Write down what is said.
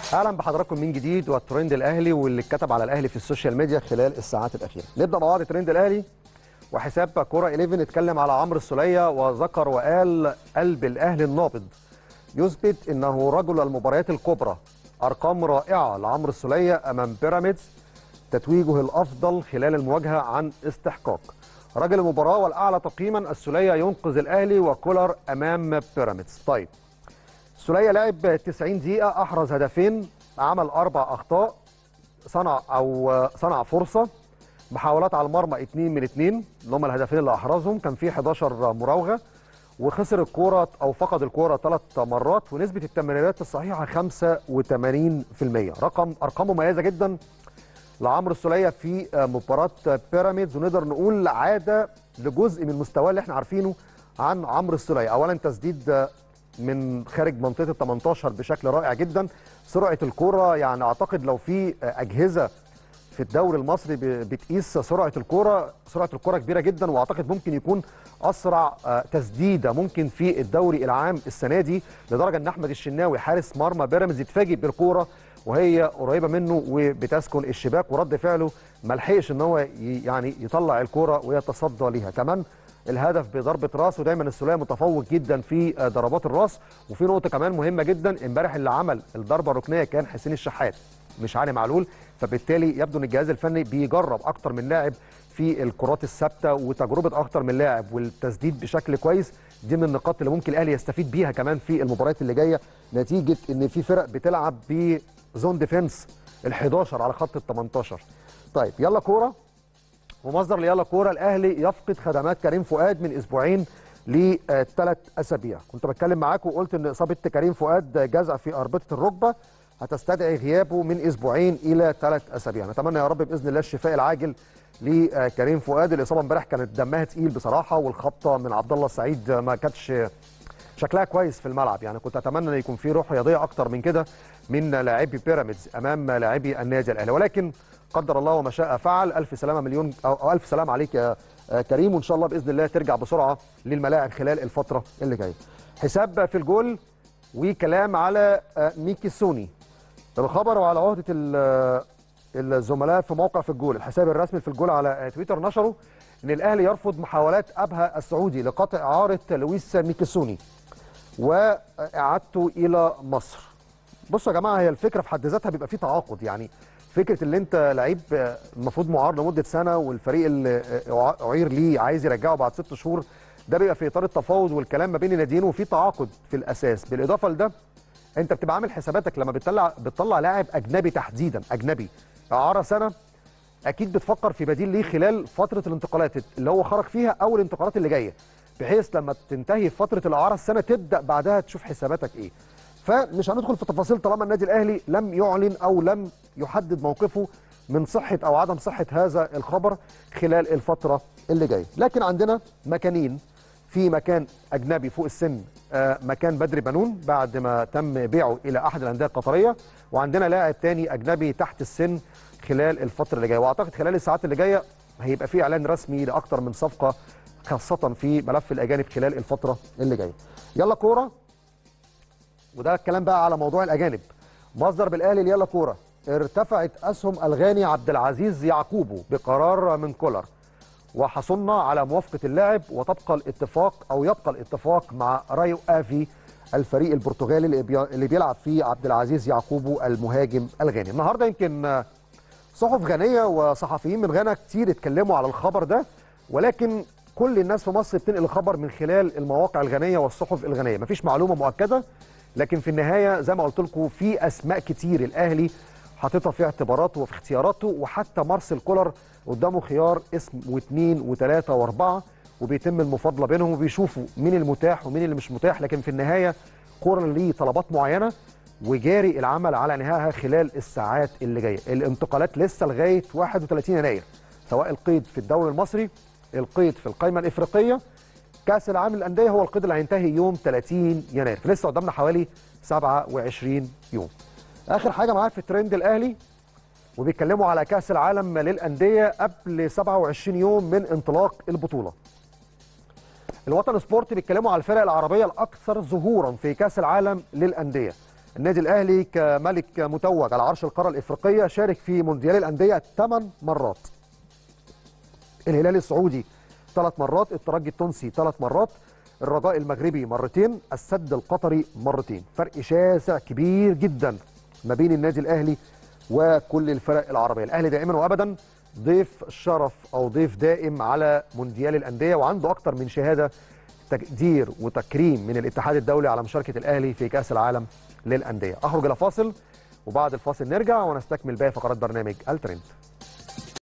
اهلا بحضراتكم من جديد والترند الاهلي واللي اتكتب على الاهلي في السوشيال ميديا خلال الساعات الاخيره نبدا مع بعض ترند الاهلي وحساب كوره 11 اتكلم على عمرو السوليه وذكر وقال قلب الاهلي النابض يثبت انه رجل المباريات الكبرى ارقام رائعه لعمرو السوليه امام بيراميدز تتويجه الافضل خلال المواجهه عن استحقاق رجل المباراه والاعلى تقييما السوليه ينقذ الاهلي وكولر امام بيراميدز طيب السوليه لعب 90 دقيقه احرز هدفين عمل اربع اخطاء صنع او صنع فرصه محاولات على المرمى 2 من 2 اللي هم الهدفين اللي احرزهم كان في 11 مراوغه وخسر الكوره او فقد الكوره ثلاث مرات ونسبه التمريرات الصحيحه 85% رقم ارقام مميزه جدا لعمرو السوليه في مباراه بيراميدز ونقدر نقول عاده لجزء من مستواه اللي احنا عارفينه عن عمرو السوليه اولا تسديد من خارج منطقه ال 18 بشكل رائع جدا سرعه الكوره يعني اعتقد لو في اجهزه في الدوري المصري بتقيس سرعه الكوره سرعه الكوره كبيره جدا واعتقد ممكن يكون اسرع تسديده ممكن في الدوري العام السنه دي لدرجه ان احمد الشناوي حارس مرمى بيراميدز يتفاجئ بالكوره وهي قريبه منه وبتسكن الشباك ورد فعله ما لحقش ان هو يعني يطلع الكوره ويتصدى ليها كمان الهدف بضربه راس ودايما السوليه متفوق جدا في ضربات الراس وفي نقطه كمان مهمه جدا امبارح اللي عمل الضربه الركنيه كان حسين الشحات مش علي معلول فبالتالي يبدو ان الجهاز الفني بيجرب اكتر من لاعب في الكرات الثابته وتجربه اكتر من لاعب والتسديد بشكل كويس دي من النقاط اللي ممكن الاهلي يستفيد بيها كمان في المباريات اللي جايه نتيجه ان في فرق بتلعب بزون ديفنس ال11 على خط ال 18 طيب يلا كوره ومصدر ليلا كوره الاهلي يفقد خدمات كريم فؤاد من اسبوعين لثلاث اسابيع كنت بتكلم معاكم وقلت ان اصابه كريم فؤاد جزع في اربطه الركبه هتستدعي غيابه من اسبوعين الى ثلاث اسابيع نتمنى يا رب باذن الله الشفاء العاجل لكريم فؤاد الاصابه امبارح كانت دمها تقيل بصراحه والخبطه من عبد الله السعيد ما كانتش شكلها كويس في الملعب يعني كنت اتمنى ان يكون في روح رياضيه اكتر من كده من لاعبي بيراميدز امام لاعبي النادي الاهلي ولكن قدر الله وما شاء فعل الف سلامه مليون او الف سلام عليك يا كريم وان شاء الله باذن الله ترجع بسرعه للملاعب خلال الفتره اللي جايه حساب في الجول وكلام على ميكي سوني الخبر وعلى عهده الزملاء في موقع في الجول الحساب الرسمي في الجول على تويتر نشروا ان الاهلي يرفض محاولات ابها السعودي لقطع اعاره لويس ميكيسوني واعادته الى مصر بصوا يا جماعه هي الفكره في حد ذاتها بيبقى فيه تعاقد يعني فكره ان انت لعيب المفروض معار لمده سنه والفريق اللي اعير ليه عايز يرجعه بعد ست شهور ده بيبقى في اطار التفاوض والكلام ما بين الناديين وفي تعاقد في الاساس بالاضافه لده انت بتبقى عامل حساباتك لما بتطلع بتطلع لاعب اجنبي تحديدا اجنبي اعاره سنه اكيد بتفكر في بديل ليه خلال فتره الانتقالات اللي هو خرج فيها او الانتقالات اللي جايه بحيث لما تنتهي فتره الاعاره السنه تبدا بعدها تشوف حساباتك ايه فمش هندخل في تفاصيل طالما النادي الاهلي لم يعلن او لم يحدد موقفه من صحه او عدم صحه هذا الخبر خلال الفتره اللي جايه لكن عندنا مكانين في مكان اجنبي فوق السن آه مكان بدري بنون بعد ما تم بيعه الى احد الانديه القطريه وعندنا لاعب تاني اجنبي تحت السن خلال الفتره اللي جايه واعتقد خلال الساعات اللي جايه هيبقى في اعلان رسمي لاكثر من صفقه خاصه في ملف الاجانب خلال الفتره اللي جايه يلا كوره وده الكلام بقى على موضوع الاجانب مصدر بالاهلي يلا كوره ارتفعت اسهم الغاني عبد العزيز يعقوبو بقرار من كولر وحصلنا على موافقه اللاعب وتبقى الاتفاق او يبقى الاتفاق مع رايو افي الفريق البرتغالي اللي بيلعب فيه عبد العزيز يعقوبو المهاجم الغاني النهارده يمكن صحف غانيه وصحفيين من غانا كتير اتكلموا على الخبر ده ولكن كل الناس في مصر بتنقل الخبر من خلال المواقع الغانيه والصحف الغانيه مفيش معلومه مؤكده لكن في النهايه زي ما قلت لكم في اسماء كتير الاهلي حاططها في اعتباراته وفي اختياراته وحتى مارسيل كولر قدامه خيار اسم واثنين وثلاثه واربعه وبيتم المفاضله بينهم وبيشوفوا مين المتاح ومين اللي مش متاح لكن في النهايه كولر ليه طلبات معينه وجاري العمل على انهائها خلال الساعات اللي جايه الانتقالات لسه لغايه 31 يناير سواء القيد في الدوري المصري القيد في القائمه الافريقيه كاس العالم للانديه هو القيد اللي هينتهي يوم 30 يناير فلسه قدامنا حوالي 27 يوم اخر حاجه معاك في الترند الاهلي وبيتكلموا على كاس العالم للانديه قبل 27 يوم من انطلاق البطوله الوطن سبورت بيتكلموا على الفرق العربيه الاكثر ظهورا في كاس العالم للانديه النادي الاهلي كملك متوج على عرش القاره الافريقيه شارك في مونديال الانديه 8 مرات الهلال السعودي ثلاث مرات الترجي التونسي ثلاث مرات الرجاء المغربي مرتين السد القطري مرتين فرق شاسع كبير جدا ما بين النادي الاهلي وكل الفرق العربيه الاهلي دائما وابدا ضيف شرف او ضيف دائم على مونديال الانديه وعنده اكتر من شهاده تقدير وتكريم من الاتحاد الدولي على مشاركه الاهلي في كاس العالم للانديه اخرج الى فاصل وبعد الفاصل نرجع ونستكمل باقي فقرات برنامج الترند